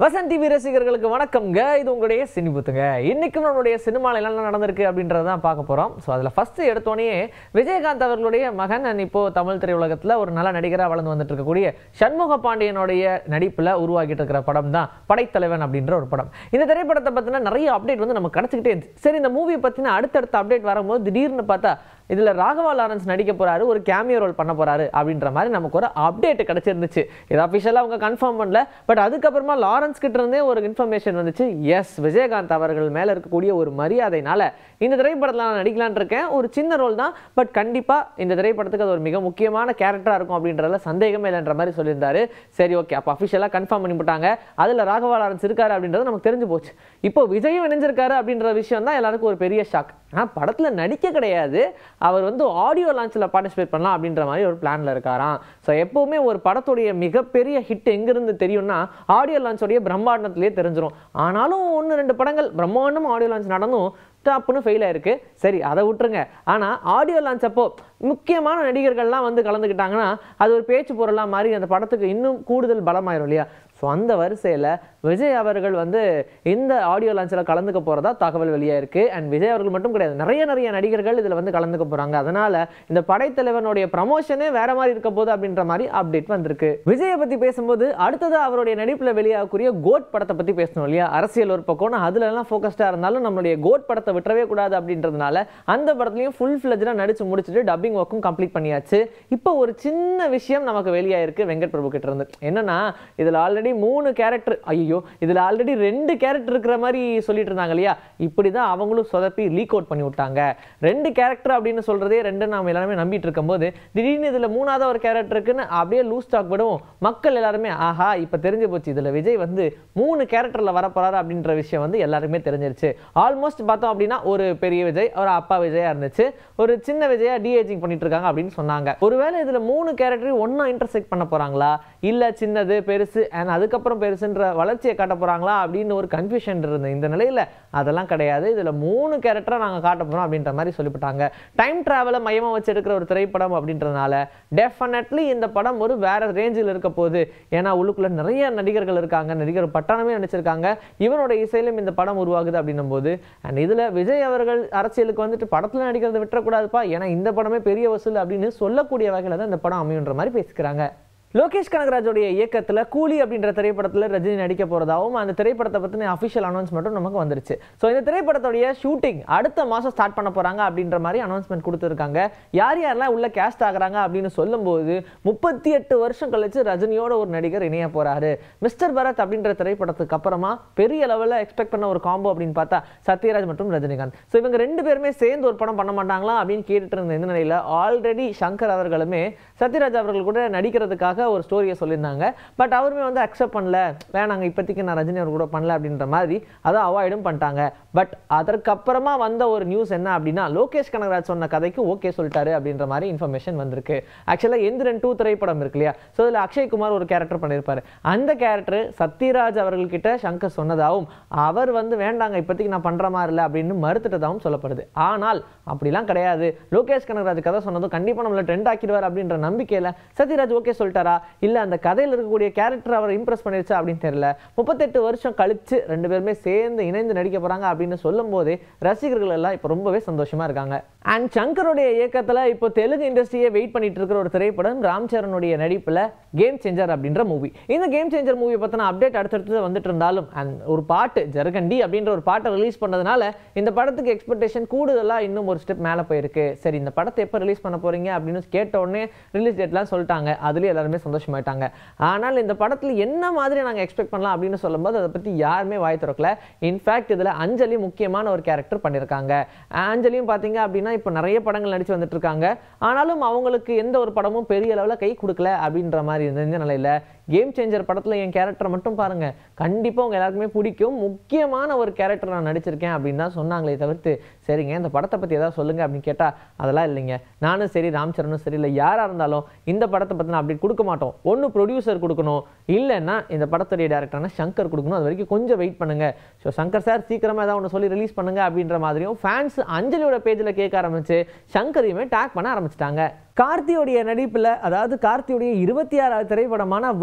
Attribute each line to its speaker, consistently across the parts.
Speaker 1: Vasanth TV ரசிகர்களுக்கு வணக்கம்ங்க இது உங்களுடைய சினிபுத்துங்க இன்னைக்கும் நம்மளுடைய சினிமாவில் என்னென்ன நடந்திருக்கு அப்படின்றத தான் பார்க்க போகிறோம் ஸோ அதில் ஃபஸ்ட்டு எடுத்தோடனே விஜயகாந்த் அவர்களுடைய மகன் and இப்போ தமிழ் திரையுலகத்தில் ஒரு நல்ல நடிகராக வளர்ந்து வந்துட்டு இருக்கக்கூடிய சண்முக பாண்டியனுடைய நடிப்பில் உருவாக்கிட்டு இருக்கிற படம் தான் படைத்தலைவன் அப்படின்ற ஒரு படம் இந்த திரைப்படத்தை பற்றின நிறைய அப்டேட் வந்து நமக்கு கிடச்சிக்கிட்டே இருந்துச்சு சரி இந்த மூவியை பற்றின அடுத்தடுத்த அப்டேட் வரும்போது திடீர்னு பார்த்தா இதில் ராகவா லாரன்ஸ் நடிக்க போறாரு ஒரு கேமியோ ரோல் பண்ண போறாரு அப்படின்ற மாதிரி நமக்கு ஒரு அப்டேட் கிடைச்சிருந்துச்சு இது அஃபிஷியலாக அவங்க கன்ஃபார்ம் பண்ணல பட் அதுக்கப்புறமா லாரன்ஸ் கிட்ட இருந்தே ஒரு இன்ஃபர்மேஷன் வந்துச்சு எஸ் விஜயகாந்த் அவர்கள் மேல இருக்கக்கூடிய ஒரு மரியாதைனால இந்த திரைப்படத்தில் நான் நடிக்கலாம்னு இருக்கேன் ஒரு சின்ன ரோல் தான் பட் கண்டிப்பா இந்த திரைப்படத்துக்கு அது ஒரு மிக முக்கியமான கேரக்டரா இருக்கும் அப்படின்றதுல சந்தேகமே இல்லைன்ற மாதிரி சொல்லியிருந்தாரு சரி ஓகே அப்போ அஃபிஷியலாக கன்ஃபார்ம் பண்ணி போட்டாங்க அதில் ராகவா லாரன்ஸ் இருக்காரு அப்படின்றது நமக்கு தெரிஞ்சு போச்சு இப்போ விஜயும் இணைஞ்சிருக்காரு அப்படின்ற விஷயம் தான் எல்லாருக்கும் ஒரு பெரிய ஷாக் ஆனால் படத்தில் நடிக்க கிடையாது அவர் வந்து ஆடியோ லான்ச்சில் பார்ட்டிசிபேட் பண்ணலாம் அப்படின்ற மாதிரி ஒரு பிளானில் இருக்காராம் ஸோ எப்போவுமே ஒரு படத்துடைய மிகப்பெரிய ஹிட் எங்கிருந்து தெரியும்னா ஆடியோ லான்ச்சோடைய பிரம்மாண்டத்திலேயே தெரிஞ்சிடும் ஆனாலும் ஒன்று ரெண்டு படங்கள் பிரம்மாண்டம் ஆடியோ லான்ச் நடந்தும் டாப்னு ஃபெயில் ஆயிருக்கு சரி அதை விட்டுருங்க ஆனால் ஆடியோ லான்ச் அப்போ முக்கியமான நடிகர்கள்லாம் வந்து கலந்துக்கிட்டாங்கன்னா அது ஒரு பேச்சு பொருளாக மாறி அந்த படத்துக்கு இன்னும் கூடுதல் பலமாயிரும் இல்லையா ஸோ அந்த வரிசையில் விஜய் அவர்கள் வந்து இந்த ஆடியோ லான்ச்சில் கலந்துக்க போகிறதா தகவல் வெளியாயிருக்கு அண்ட் விஜய் அவர்கள் மட்டும் கிடையாது நிறைய நிறைய நடிகர்கள் இதில் வந்து கலந்துக்க போகிறாங்க அதனால் இந்த படைத்தலைவனுடைய ப்ரமோஷனே வேற மாதிரி இருக்க போகுது அப்படின்ற மாதிரி அப்டேட் வந்திருக்கு விஜயை பற்றி பேசும்போது அடுத்தது அவருடைய நடிப்பில் வெளியாகக்கூடிய கோட் படத்தை பற்றி பேசணும் இல்லையா அரசியல் ஒரு பக்கம் அதுல எல்லாம் ஃபோக்கஸ்டாக இருந்தாலும் நம்மளுடைய கோட் படத்தை விட்டுறவே கூடாது அப்படின்றதுனால அந்த படத்துலையும் ஃபுல் ஃபிளஜாக நடிச்சு முடிச்சுட்டு டப்பிங் ஒர்க்கும் கம்ப்ளீட் பண்ணியாச்சு இப்போ ஒரு சின்ன விஷயம் நமக்கு வெளியாயிருக்கு வெங்கட் பிரபு கிட்ட இருந்து என்னன்னா இதில் ஆல்ரெடி மூணு கேரக்டர் ஐயோ இதில் ஆல்ரெடி ரெண்டு கேரக்டர் இருக்கிற மாதிரி சொல்லிட்டு இருந்தாங்க இல்லையா இப்படி தான் அவங்களும் சொதப்பி லீக் அவுட் பண்ணி விட்டாங்க ரெண்டு கேரக்டர் அப்படின்னு சொல்றதே ரெண்டு நாம எல்லாருமே நம்பிட்டு இருக்கும்போது திடீர்னு இதில் மூணாவது ஒரு கேரக்டர் இருக்குன்னு அப்படியே லூஸ் டாக் விடுவோம் மக்கள் எல்லாருமே ஆஹா இப்போ தெரிஞ்சு போச்சு இதில் விஜய் வந்து மூணு கேரக்டரில் வரப்போறாரு அப்படின்ற விஷயம் வந்து எல்லாருமே தெரிஞ்சிருச்சு ஆல்மோஸ்ட் பார்த்தோம் அப்படின்னா ஒரு பெரிய விஜய் ஒரு அப்பா விஜயா இருந்துச்சு ஒரு சின்ன விஜயா டிஏஜிங் பண்ணிட்டு இருக்காங்க அப்படின்னு சொன்னாங்க ஒருவேளை இதில் மூணு கேரக்டரையும் ஒன்றா இன்டர்செக்ட் பண்ண போறாங்களா இல்லை சின்னது பெருசு அண்ட் அதுக்கப்புறம் பெருசுன்ற வளர்ச்சியை காட்ட போறாங்களா அப்படின்னு ஒரு கன்ஃபியூஷன் இருந்தது இந்த நிலையில் அதெல்லாம் கிடையாது இதில் மூணு கேரக்டரை நாங்கள் காட்ட போகிறோம் அப்படின்ற மாதிரி சொல்லிவிட்டாங்க டைம் ட்ராவலை மையமாக வச்சு எடுக்கிற ஒரு திரைப்படம் அப்படின்றதுனால டெஃபினெட்லி இந்த படம் ஒரு வேற ரேஞ்சில் இருக்க போகுது ஏன்னா உள்ளுக்குள்ள நிறைய நடிகர்கள் இருக்காங்க நடிகர் பட்டாளமே நடிச்சிருக்காங்க இவனோட இசையிலும் இந்த படம் உருவாகுது அப்படின்னும் போது அண்ட் இதில் விஜய் அவர்கள் அரசியலுக்கு வந்துட்டு படத்தில் நடிக்கிறத விட்டுறக்கூடாதுப்பா ஏன்னா இந்த படமே பெரிய வசூல் அப்படின்னு சொல்லக்கூடிய வகையில் தான் இந்த படம் அமையுன்ற மாதிரி பேசிக்கிறாங்க லோகேஷ் கனகராஜோடைய இயக்கத்தில் கூலி அப்படின்ற திரைப்படத்தில் ரஜினி நடிக்க போகிறதாகவும் அந்த திரைப்படத்தை பற்றின அஃபிஷியல் அனௌன்ஸ்மெண்ட்டும் நமக்கு வந்துருச்சு ஸோ இந்த திரைப்படத்துடைய ஷூட்டிங் அடுத்த மாதம் ஸ்டார்ட் பண்ண போகிறாங்க அப்படின்ற மாதிரி அனௌன்ஸ்மெண்ட் கொடுத்துருக்காங்க யார் யாரெல்லாம் உள்ள கேஸ்ட் ஆகுறாங்க அப்படின்னு சொல்லும்போது முப்பத்தி எட்டு வருஷம் கழிச்சு ரஜினியோட ஒரு நடிகர் இணைய போகிறாரு மிஸ்டர் பரத் அப்படின்ற திரைப்படத்துக்கு அப்புறமா பெரிய லெவலில் எக்ஸ்பெக்ட் பண்ண ஒரு காம்போ அப்படின்னு பார்த்தா சத்யராஜ் மற்றும் ரஜினிகாந்த் ஸோ இவங்க ரெண்டு பேருமே சேர்ந்து ஒரு படம் பண்ண மாட்டாங்களா அப்படின்னு கேட்டுட்டு இருந்த இந்த நிலையில் ஆல்ரெடி சங்கர் அவர்களுமே சத்யராஜ் அவர்கள் கூட நடிக்கிறதுக்காக ஒரு ஸ்டோரியை சொல்லியிருந்தாங்க பட் அவருமே வந்து அக்செப்ட் பண்ணல வேணாங்க இப்போதைக்கு நான் ரஜினி அவர் கூட பண்ணல அப்படின்ற மாதிரி அதை அவாய்டும் பண்ணிட்டாங்க பட் அதற்கப்புறமா வந்த ஒரு நியூஸ் என்ன அப்படின்னா லோகேஷ் கனகராஜ் சொன்ன கதைக்கு ஓகே சொல்லிட்டாரு அப்படின்ற மாதிரி இன்ஃபர்மேஷன் வந்திருக்கு ஆக்சுவலாக எந்திரன் டூ திரைப்படம் இருக்கு இல்லையா ஸோ இதில் அக்ஷய்குமார் ஒரு கேரக்டர் பண்ணியிருப்பாரு அந்த கேரக்டர் சத்யராஜ் அவர்கள்கிட்ட சங்கர் சொன்னதாகவும் அவர் வந்து வேண்டாங்க இப்போதைக்கு நான் பண்ணுற மாதிரி இல்லை அப்படின்னு மறுத்துட்டதாகவும் சொல்லப்படுது ஆனால் அப்படிலாம் கிடையாது லோகேஷ் கனகராஜ் கதை சொன்னதும் கண்டிப்பாக நம்மளை ட்ரெண்ட் ஆக்கிடுவார் அப்படின்ற நம்பிக்கையில் சத்யராஜ் ஓகே சொல்லிட்டாரா இல்லை அந்த கதையில் இருக்கக்கூடிய கேரக்டர் அவரை இம்ப்ரெஸ் பண்ணிருச்சா அப்படின்னு தெரியல முப்பத்தெட்டு வருஷம் கழிச்சு ரெண்டு பேருமே சேர்ந்து இணைந்து நடிக்க போகிறாங்க அப்படின்னு சொல்லும் போதே ரசிகர்கள் எல்லாம் இப்போ ரொம்பவே சந்தோஷமா இருக்காங்க அண்ட் சங்கருடைய இயக்கத்தில் இப்போ தெலுங்கு இண்டஸ்ட்ரியை வெயிட் பண்ணிட்டு இருக்கிற ஒரு திரைப்படம் ராம் சரணுடைய நடிப்பில் கேம் சேஞ்சர் அப்படின்ற மூவி இந்த கேம் சேஞ்சர் மூவி பற்றின அப்டேட் அடுத்தடுத்து வந்துட்டு இருந்தாலும் அண்ட் ஒரு பாட்டு ஜரகண்டி அப்படின்ற ஒரு பாட்டை ரிலீஸ் பண்ணதுனால இந்த படத்துக்கு எக்ஸ்பெக்டேஷன் கூடுதலாக இன்னும் ஒரு ஸ்டெப் மேலே போயிருக்கு சரி இந்த படத்தை எப்போ ரிலீஸ் பண்ண போறீங்க அப்படின்னு கேட்ட உடனே ரிலீஸ் டேட்லாம் சொல்லிட்டாங்க அதுலேயும் எல்லாருமே சந்தோஷமாயிட்டாங்க ஆனால் இந்த படத்தில் என்ன மாதிரி நாங்கள் எக்ஸ்பெக்ட் பண்ணலாம் அப்படின்னு சொல்லும்போது அதை பற்றி யாருமே வாய் திறக்கல இன்ஃபேக்ட் இதில் அஞ்சலி முக்கியமான ஒரு கேரக்டர் பண்ணியிருக்காங்க அஞ்சலியும் பார்த்தீங்க அப்படின்னா இப்போ நிறைய படங்கள் நடித்து வந்துட்டு இருக்காங்க ஆனாலும் அவங்களுக்கு எந்த ஒரு படமும் பெரிய அளவில் கை கொடுக்கல அப்படின்ற மாதிரி இருந்த இந்த நிலையில் கேம் சேஞ்சர் படத்தில் என் கேரக்டர் மட்டும் பாருங்க கண்டிப்பாக உங்க எல்லாருக்குமே பிடிக்கும் முக்கியமான ஒரு கேரக்டர் நான் நடிச்சிருக்கேன் அப்படின்னு தான் சொன்னாங்களே தவிர்த்து சரிங்க இந்த படத்தை பற்றி ஏதாவது சொல்லுங்க அப்படின்னு கேட்டால் அதெல்லாம் இல்லைங்க நானும் சரி ராம் சரணும் சரி இல்லை யாராக இருந்தாலும் இந்த படத்தை பற்றி நான் அப்படி கொடுக்க மாட்டோம் ஒன்று ப்ரொடியூசர் கொடுக்கணும் இல்லைன்னா இந்த படத்துடைய டேரக்டரான சங்கர் கொடுக்கணும் அது வரைக்கும் கொஞ்சம் வெயிட் பண்ணுங்க ஸோ சங்கர் சார் சீக்கிரமாக ஏதாவது ஒன்று சொல்லி ரிலீஸ் பண்ணுங்க அப்படின்ற மாதிரியும் ஃபேன்ஸ் அஞ்சலியோட பேஜில் கேட்க ஆரம்பிச்சு சங்கரையுமே டேக் பண்ண ஆரம்பிச்சிட்டாங்க கார்த்தியோடைய நடிப்பில் அதாவது கார்த்தியோடைய இருபத்தி ஆறாவது திரைப்படமான வா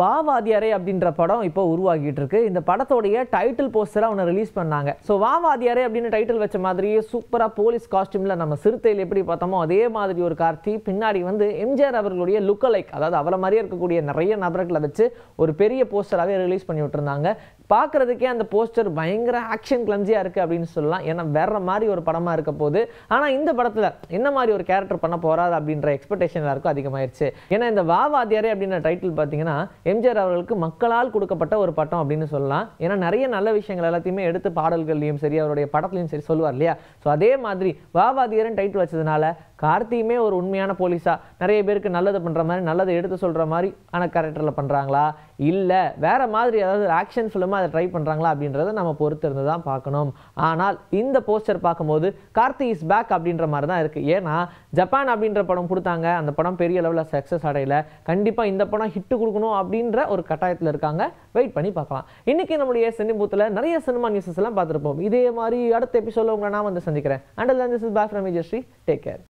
Speaker 1: வாவாதியாரே அப்படின்ற படம் இப்போ உருவாகிட்டு இருக்கு இந்த படத்தோடைய டைட்டில் போஸ்டராக ஒன்று ரிலீஸ் பண்ணாங்க ஸோ வாவாதியாரே அப்படின்னு டைட்டில் வச்ச மாதிரியே சூப்பராக போலீஸ் காஸ்டியூமில் நம்ம சிறுத்தையில் எப்படி பார்த்தோமோ அதே மாதிரி ஒரு கார்த்தி பின்னாடி வந்து எம்ஜிஆர் அவர்களுடைய லுக் லைக் அதாவது அவரை மாதிரியே இருக்கக்கூடிய நிறைய நபர்களை வச்சு ஒரு பெரிய போஸ்டராகவே ரிலீஸ் பண்ணி விட்டுருந்தாங்க பார்க்குறதுக்கே அந்த போஸ்டர் பயங்கர ஆக்ஷன் கிளம்ஸியாக இருக்குது அப்படின்னு சொல்லலாம் ஏன்னா வேற மாதிரி ஒரு படமாக இருக்க போகுது ஆனால் இந்த படத்தில் என்ன மாதிரி ஒரு கேரக்டர் பண்ண போறாரு அப்படின்ற எக்ஸ்பெக்டேஷன் எல்லாருக்கும் அதிகமாயிருச்சு ஏன்னா இந்த வாவாதியாரே அப்படின்ற டைட்டில் பார்த்தீங்கன்னா எம்ஜிஆர் அவர்களுக்கு மக்களால் கொடுக்கப்பட்ட ஒரு பட்டம் அப்படின்னு சொல்லலாம் ஏன்னா நிறைய நல்ல விஷயங்கள் எல்லாத்தையுமே எடுத்து பாடல்கள்லையும் சரி அவருடைய படத்துலையும் சரி சொல்லுவார் இல்லையா ஸோ அதே மாதிரி வாவாதியாரன் டைட்டில் வச்சதுனால கார்த்தியுமே ஒரு உண்மையான போலீஸா நிறைய பேருக்கு நல்லது பண்ற மாதிரி நல்லதை எடுத்து சொல்ற மாதிரி ஆன கேரக்டர்ல பண்றாங்களா இல்ல வேற மாதிரி அதாவது ஆக்ஷன் ஃபிலிமா அதை ட்ரை பண்றாங்களா அப்படின்றத நம்ம பொறுத்து இருந்து தான் பார்க்கணும் ஆனால் இந்த போஸ்டர் பார்க்கும்போது கார்த்தி இஸ் பேக் அப்படின்ற மாதிரி தான் இருக்கு ஏன்னா ஜப்பான் அப்படின்ற படம் கொடுத்தாங்க அந்த படம் பெரிய லெவலில் சக்ஸஸ் அடையல கண்டிப்பா இந்த படம் ஹிட் கொடுக்கணும் அப்படின்ற ஒரு கட்டாயத்தில் இருக்காங்க வெயிட் பண்ணி பார்க்கலாம் இன்னைக்கு நம்மளுடைய சினி பூத்தில் நிறைய சினிமா நியூஸஸ் எல்லாம் பார்த்துருப்போம் இதே மாதிரி அடுத்த எபிசோட உங்களை நான் வந்து சந்திக்கிறேன் and this is back from Vijayasri take care